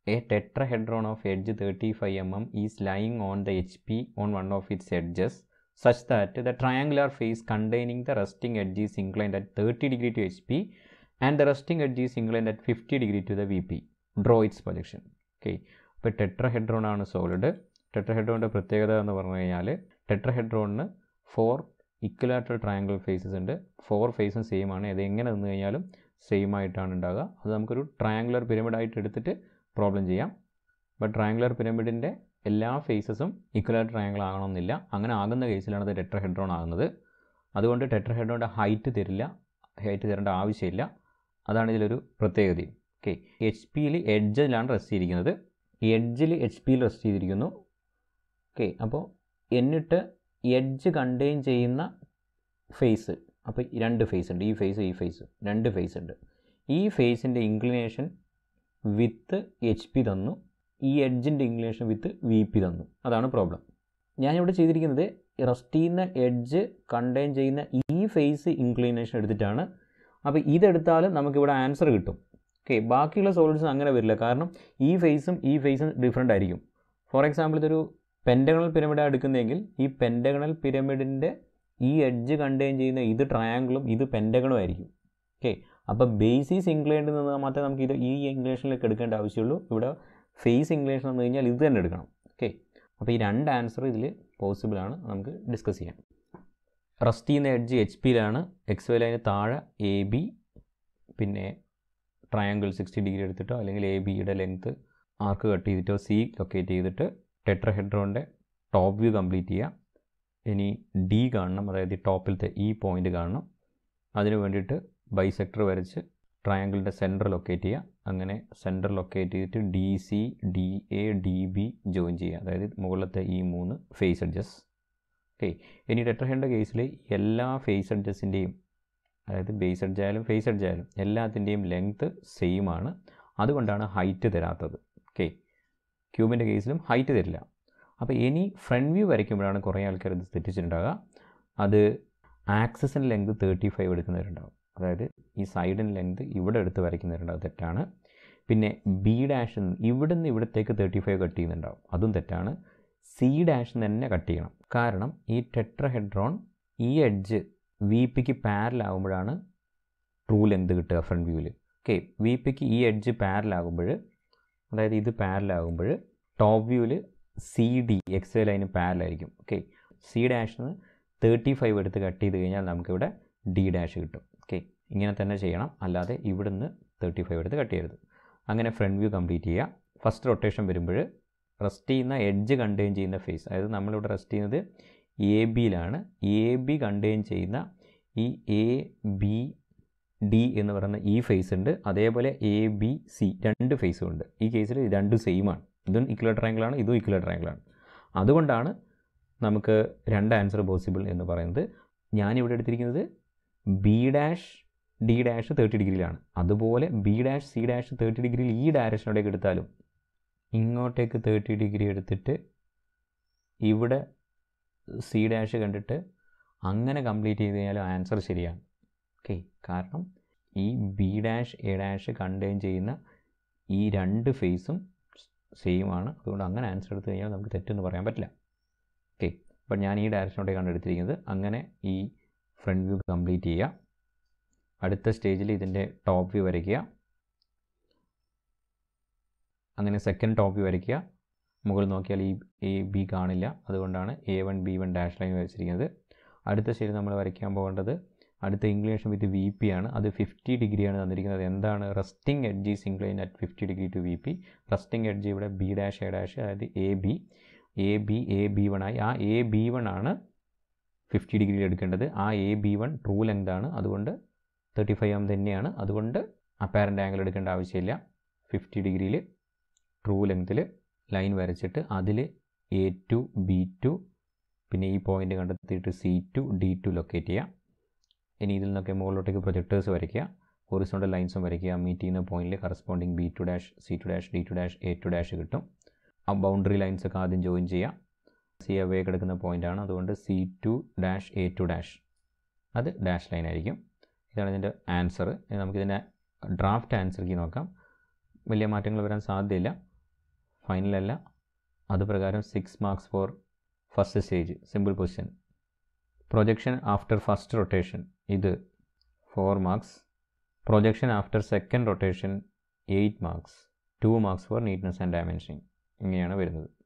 A tetrahedron of edge 35 mm is lying on the HP on one of its edges such that the triangular face containing the resting edge is inclined at 30 degree to HP and the resting edge is inclined at 50 degree to the VP. Draw its projection. Okay. ഇപ്പോൾ tetrahedron ആണ് solid ടെട്രഹെഡ്രോണിൻ്റെ പ്രത്യേകത എന്ന് പറഞ്ഞു കഴിഞ്ഞാൽ ടെട്രഹെഡ്രോണിന് four equilateral triangle faces ഉണ്ട് four ഫേസും സെയിം ആണ് ഇത് എങ്ങനെ നിന്ന് കഴിഞ്ഞാലും സെയിം ആയിട്ടാണ് ഉണ്ടാകുക അത് നമുക്കൊരു ട്രയാങ്കുലർ പിരമിഡ് ആയിട്ട് എടുത്തിട്ട് പ്രോബ്ലം ചെയ്യാം ബട്ട് ട്രയാങ്കുലർ പിരമിഡിൻ്റെ എല്ലാ ഫേസസും ഇക്വലാറ്റർ ട്രയാങ്കിൾ ആകണമെന്നില്ല അങ്ങനെ ആകുന്ന കേസിലാണ് ഇത് ടെട്രഹെഡ്രോൺ ആകുന്നത് അതുകൊണ്ട് ടെട്രഹെഡ്രോണിൻ്റെ ഹൈറ്റ് തരില്ല ഹൈറ്റ് തരേണ്ട ആവശ്യമില്ല അതാണ് ഇതിലൊരു പ്രത്യേകതയും ഓക്കെ എച്ച് പിയിൽ എഡ്ജിലാണ് റെസ്റ്റ് ചെയ്തിരിക്കുന്നത് എഡ്ജിൽ എച്ച് പിയിൽ റെസ്റ്റ് ചെയ്തിരിക്കുന്നു ഓക്കെ അപ്പോൾ എന്നിട്ട് എഡ്ജ് കണ്ടെയ്ൻ ചെയ്യുന്ന ഫേസ് അപ്പോൾ രണ്ട് ഫേസ് ഉണ്ട് ഈ ഫേസ് ഈ ഫേസ് രണ്ട് ഫേസ് ഉണ്ട് ഈ ഫേസിൻ്റെ ഇൻക്ലിനേഷൻ വിത്ത് എച്ച് പി തന്നു ഈ എഡ്ജിൻ്റെ ഇൻക്ലിനേഷൻ വിത്ത് വി പി തന്നു അതാണ് പ്രോബ്ലം ഞാനിവിടെ ചെയ്തിരിക്കുന്നത് റെസ്റ്റ് ചെയ്യുന്ന എഡ്ജ് കണ്ടെയ്ൻ ചെയ്യുന്ന ഈ ഫേസ് ഇൻക്ലിനേഷൻ എടുത്തിട്ടാണ് അപ്പോൾ ഇതെടുത്താലും നമുക്കിവിടെ ആൻസർ കിട്ടും ഓക്കെ ബാക്കിയുള്ള സോളിഡ്സ് അങ്ങനെ വരില്ല കാരണം ഈ ഫേസും ഈ ഫേസും ഡിഫറെൻ്റ് ആയിരിക്കും ഫോർ എക്സാമ്പിൾ ഇതൊരു പെൻറ്റഗണൽ പിരമിഡാണ് എടുക്കുന്നതെങ്കിൽ ഈ പെൻറ്റഗണൽ പിരമിഡിൻ്റെ ഈ എഡ്ജ് കണ്ടെയ്ൻ ചെയ്യുന്ന ഇത് ട്രയാങ്കിളും ഇത് പെൻറ്റഗണും ആയിരിക്കും ഓക്കെ അപ്പോൾ ബേസിസ് ഇംഗ്ലൈൻഡ് നിന്ന് മാത്രമേ നമുക്ക് ഇത് ഈ ഇംഗ്ലീഷിലേക്ക് എടുക്കേണ്ട ആവശ്യമുള്ളൂ ഇവിടെ ഫേസ് ഇംഗ്ലീഷ് എന്ന് കഴിഞ്ഞാൽ ഇത് തന്നെ എടുക്കണം ഓക്കെ അപ്പോൾ ഈ രണ്ട് ആൻസർ ഇതിൽ പോസിബിൾ ആണ് നമുക്ക് ഡിസ്കസ് ചെയ്യാം റസ്റ്റ് ചെയ്യുന്ന എഡ്ജ് എച്ച് പിയിലാണ് എക്സ് വൈ ലൈന് താഴെ എ ബി പിന്നെ ട്രയാങ്കിൾ സിക്സ്റ്റി ഡിഗ്രി എടുത്തിട്ടോ അല്ലെങ്കിൽ എ ബിയുടെ ലെങ്ത്ത് ആർക്ക് കട്ട് ചെയ്തിട്ടോ സി ലൊക്കേറ്റ് ചെയ്തിട്ട് ടെട്രഹെഡ്രോണിൻ്റെ ടോപ്പ് വ്യൂ കംപ്ലീറ്റ് ചെയ്യുക ഇനി ഡി കാണണം അതായത് ഈ ടോപ്പിലത്തെ ഈ പോയിന്റ് കാണണം അതിന് വേണ്ടിയിട്ട് ബൈസെക്ടർ വരച്ച് ട്രയാങ്കിളിൻ്റെ സെൻറ്റർ ലൊക്കേറ്റ് ചെയ്യുക അങ്ങനെ സെൻറ്റർ ലൊക്കേറ്റ് ചെയ്തിട്ട് D C D A D B join ചെയ്യുക അതായത് മുകളിലത്തെ ഈ മൂന്ന് ഫേസ് അഡ്ജസ് ഓക്കെ ഇനി ടെട്രഹെഡിൻ്റെ കേസിൽ എല്ലാ ഫേസ് അഡ്ജസിൻ്റെയും അതായത് ബേസ് എഡ്ജ് ആയാലും ഫേസ് എഡ്ജ് ആയാലും എല്ലാത്തിൻ്റെയും ലെങ്ത്ത് സെയിം ആണ് അതുകൊണ്ടാണ് ഹൈറ്റ് തരാത്തത് ഓക്കെ ക്യൂബിൻ്റെ കേസിലും ഹൈറ്റ് തരില്ല അപ്പോൾ ഇനി ഫ്രണ്ട് വ്യൂ വരയ്ക്കുമ്പോഴാണ് കുറേ ആൾക്കാർ ഇത് തെറ്റിച്ചിട്ടുണ്ടാകുക അത് ആക്സസിൻ്റെ ലെങ്ത് തേർട്ടി ഫൈവ് എടുക്കുന്നവരുണ്ടാവും അതായത് ഈ സൈഡിൻ്റെ ലെങ്ത് ഇവിടെ എടുത്ത് വരയ്ക്കുന്നവരുണ്ടാവും തെറ്റാണ് പിന്നെ ബി ഡാഷിൽ നിന്ന് ഇവിടെ നിന്ന് ഇവിടത്തേക്ക് തേർട്ടി ഫൈവ് കട്ട് ചെയ്യുന്നുണ്ടാവും അതും തെറ്റാണ് സി ഡാഷിൽ നിന്ന് തന്നെ കട്ട് ചെയ്യണം കാരണം ഈ ടെട്രഹെഡ്രോൺ ഈ എഡ്ജ് വി പിക്ക് പാരലാകുമ്പോഴാണ് ട്രൂ ലെങ്ത് കിട്ടുക ഫ്രണ്ട് വ്യൂവിൽ ഓക്കെ വി പിക്ക് ഈ എഡ്ജ് പാരലാകുമ്പോൾ അതായത് ഇത് പാരലാകുമ്പോൾ ടോപ്പ് വ്യൂവിൽ സി ഡി എക്സ് വൈ ലൈന് പാരലായിരിക്കും ഓക്കെ സി ഡാഷിൽ നിന്ന് തേർട്ടി ഫൈവ് എടുത്ത് കട്ട് ചെയ്ത് കഴിഞ്ഞാൽ നമുക്കിവിടെ ഡി ഡാഷ് കിട്ടും ഓക്കെ ഇങ്ങനെ തന്നെ ചെയ്യണം അല്ലാതെ ഇവിടുന്ന് തേർട്ടി ഫൈവ് എടുത്ത് കട്ട് ചെയ്യരുത് അങ്ങനെ ഫ്രണ്ട് വ്യൂ കംപ്ലീറ്റ് ചെയ്യുക ഫസ്റ്റ് റൊട്ടേഷൻ വരുമ്പോൾ റെസ്റ്റ് ചെയ്യുന്ന എഡ്ജ് കണ്ടെയ്ൻ ചെയ്യുന്ന ഫേസ് അതായത് നമ്മളിവിടെ റെസ്റ്റ് ചെയ്യുന്നത് എ ബിയിലാണ് എ ബി കണ്ടെയ്ൻ ചെയ്യുന്ന ഈ എ ബി ഡി എന്ന് പറയുന്ന ഈ ഫേസ് ഉണ്ട് അതേപോലെ എ ബി സി രണ്ട് ഫേസും ഉണ്ട് ഈ കേസിൽ രണ്ടും സെയിം ആണ് ഇതും ഇക്വലർ ട്രയാങ്കിളാണ് ഇതും ഇക്വലർ ട്രയാങ്കിളാണ് അതുകൊണ്ടാണ് നമുക്ക് രണ്ട് ആൻസർ പോസിബിൾ എന്ന് പറയുന്നത് ഞാനിവിടെ എടുത്തിരിക്കുന്നത് B dash D dash thirty ഡിഗ്രിയിലാണ് അതുപോലെ B dash C dash thirty ഡിഗ്രിയിൽ ഈ ഡയറക്ഷനിലേക്ക് എടുത്താലും ഇങ്ങോട്ടേക്ക് തേർട്ടി ഡിഗ്രി എടുത്തിട്ട് ഇവിടെ സി ഡാഷ് കണ്ടിട്ട് അങ്ങനെ കംപ്ലീറ്റ് ചെയ്ത് കഴിഞ്ഞാൽ ആൻസർ ശരിയാണ് ഓക്കെ കാരണം ഈ B dash A dash contain ചെയ്യുന്ന ഈ രണ്ട് ഫേസും സെയിം ആണ് അതുകൊണ്ട് അങ്ങനെ ആൻസർ എടുത്തു കഴിഞ്ഞാൽ നമുക്ക് തെറ്റെന്ന് പറയാൻ പറ്റില്ല ഓക്കെ അപ്പോൾ ഞാൻ ഈ ഡയറക്ഷനോട്ടേക്കാണ് എടുത്തിരിക്കുന്നത് അങ്ങനെ ഈ ഫ്രണ്ട് വ്യൂ കംപ്ലീറ്റ് ചെയ്യുക അടുത്ത സ്റ്റേജിൽ ഇതിൻ്റെ ടോപ്പ് വ്യൂ വരയ്ക്കുക അങ്ങനെ സെക്കൻഡ് ടോപ്പ് വ്യൂ വരയ്ക്കുക മുകളിൽ നോക്കിയാൽ ഈ എ ബി കാണില്ല അതുകൊണ്ടാണ് A one B one dash line വരച്ചിരിക്കുന്നത് അടുത്ത സ്റ്റേജ് നമ്മൾ വരയ്ക്കാൻ പോകേണ്ടത് അടുത്ത ഇംഗ്ലീഷ് വിത്ത് വി പി ആണ് അത് ഫിഫ്റ്റി ഡിഗ്രിയാണ് തന്നിരിക്കുന്നത് എന്താണ് resting edge is incline at fifty degree to V P resting edge ഇവിടെ ബി ഡാഷ് എ ഡാഷ് അതായത് A B A B A B one ആയി ആ എ ബി വൺ ആണ് ഫിഫ്റ്റി ഡിഗ്രിയിൽ എടുക്കേണ്ടത് ആ A B one true length ആണ് അതുകൊണ്ട് തേർട്ടി ഫൈവ് എം തന്നെയാണ് അതുകൊണ്ട് അപ്പാരൻ്റ് ആംഗിൾ എടുക്കേണ്ട ആവശ്യമില്ല ഫിഫ്റ്റി ഡിഗ്രിയിൽ ട്രൂ ലെങ്ത്തിൽ ലൈൻ വരച്ചിട്ട് അതിൽ എ ടു ബി ടു പിന്നെ ഈ പോയിൻ്റ് കണ്ടെത്തിയിട്ട് C two D two locate ചെയ്യുക ഇനി ഇതിൽ നിന്നൊക്കെ മുകളിലോട്ടേക്ക് പ്രൊജക്ടേഴ്സ് വരയ്ക്കുക ഹൊറിസോണ്ടൽ ലൈൻസും വരയ്ക്കുക മീറ്റ് ചെയ്യുന്ന പോയിന്റിൽ corresponding B two dash C two dash D two dash A two dash കിട്ടും ആ ബൗണ്ടറി ലൈൻസ് ഒക്കെ ആദ്യം ജോയിൻ ചെയ്യുക സി അവേ കിടക്കുന്ന പോയിൻ്റാണ് അതുകൊണ്ട് C two dash A two dash അത് ഡാഷ് ലൈൻ ആയിരിക്കും ഇതാണ് ഇതിൻ്റെ ആൻസർ നമുക്കിതിൻ്റെ ഡ്രാഫ്റ്റ് ആൻസർക്ക് നോക്കാം വലിയ മാറ്റങ്ങൾ വരാൻ സാധ്യതയില്ല ഫൈനലല്ല അത് പ്രകാരം six marks for first stage simple position projection after first rotation ഇത് four marks projection after second rotation eight marks two marks for neatness and dimensioning ഇങ്ങനെയാണ് വരുന്നത്